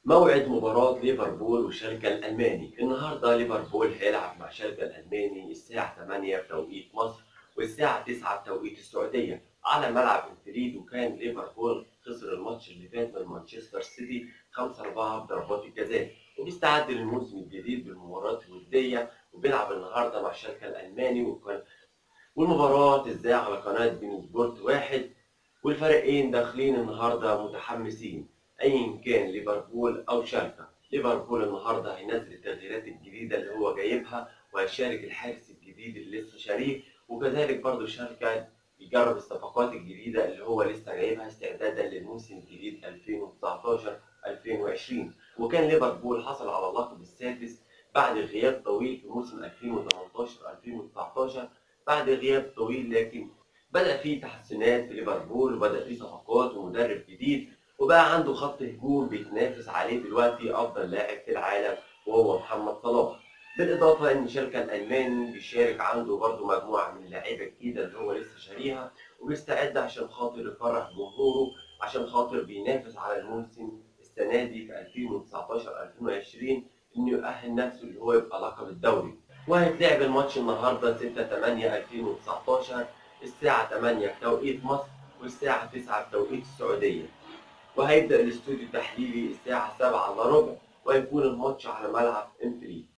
موعد مباراة ليفربول والشركة الألماني النهاردة ليفربول هيلعب مع الشركة الألماني الساعة 8 بتوقيت مصر والساعة 9 بتوقيت السعودية على ملعب انفيلد وكان ليفربول خسر الماتش اللي فات من مانشستر سيتي 5-4 بضربات الجزاء وبيستعد للموسم الجديد بالمباراة الودية وبيلعب النهاردة مع الشركة الألماني وكان والمباراة تذاع على قناة بين سبورت واحد والفريقين داخلين النهارده متحمسين ايا كان ليفربول او شالكه ليفربول النهارده هينزل التغييرات الجديده اللي هو جايبها وهيشارك الحارس الجديد اللي لسه شاريه وكذلك برضه شالكه يجرب الصفقات الجديده اللي هو لسه جايبها استعدادا للموسم الجديد 2019 2020 وكان ليفربول حصل على اللقب السادس بعد غياب طويل في موسم 2018 2019 بعد غياب طويل لكن بدأ في تحسنات في ليفربول وبدأ في صفقات ومدرب جديد وبقى عنده خط هجوم بيتنافس عليه دلوقتي أفضل لاعب في العالم وهو محمد صلاح بالإضافة إن الشركة الألماني بيشارك عنده برضه مجموعة من اللعيبة الجديدة اللي هو لسه شاريها وبيستعد عشان خاطر يفرح جمهوره عشان خاطر بينافس على الموسم السنة دي في 2019 2020 إنه يؤهل نفسه اللي هو يبقى لقب الدوري وهيتلعب الماتش النهارده 6 8 2019 الساعة 8 بتوقيت مصر والساعة 9 بتوقيت السعودية وهيبدأ الاستوديو التحليلي الساعة 7 إلا ربع وهيكون الماتش على ملعب انفيلد